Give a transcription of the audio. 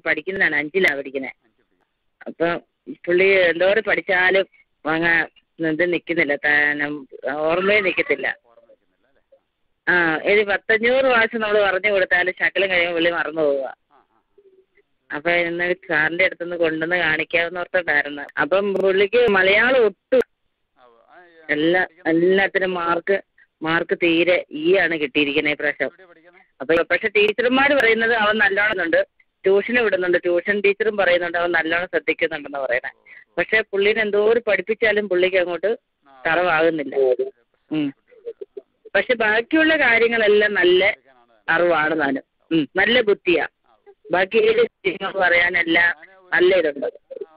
പഠിക്കുന്നതാണ് അഞ്ചിലാണ് പഠിക്കുന്നത് അപ്പം പുള്ളി എന്തോരം പഠിച്ചാലും അങ്ങ് ഇത് നിൽക്കുന്നില്ല ഓർമ്മയിൽ നിൽക്കത്തില്ല ആ ഒരു പത്തഞ്ഞൂറ് പ്രാവശ്യം നമ്മൾ പറഞ്ഞു കൊടുത്താലും ശകലം കഴിയുമ്പോൾ പുള്ളി മറന്നു പോവുക അപ്പം ഇന്ന് സാറിൻ്റെ അടുത്തുനിന്ന് കൊണ്ടുവന്ന് കാണിക്കാമെന്ന് ഓർത്തിട്ടായിരുന്നു അപ്പം പുള്ളിക്ക് മലയാളം ഒട്ടും എല്ലാ എല്ലാത്തിനും മാർക്ക് മാർക്ക് തീരെ ഈ ആണ് കിട്ടിയിരിക്കുന്നത് ഇപ്രാവശ്യം അപ്പോൾ പക്ഷെ ടീച്ചർമാർ പറയുന്നത് അവൻ നല്ലോണം ഉണ്ട് ട്യൂഷന് വിടുന്നുണ്ട് ട്യൂഷൻ ടീച്ചറും പറയുന്നുണ്ട് അവൻ നല്ലോണം ശ്രദ്ധിക്കുന്നുണ്ടെന്ന് പറയണേ പക്ഷെ പുള്ളീനെ എന്തോരം പഠിപ്പിച്ചാലും പുള്ളിക്ക് അങ്ങോട്ട് തറവാകുന്നില്ല ഉം. പക്ഷെ ബാക്കിയുള്ള കാര്യങ്ങളെല്ലാം നല്ല അറിവാണ് താനും ഉം. നല്ല ബുദ്ധിയാ ബാക്കി ഏത് കാര്യങ്ങൾ പറയാനെല്ലാം നല്ല ഇതുണ്ട്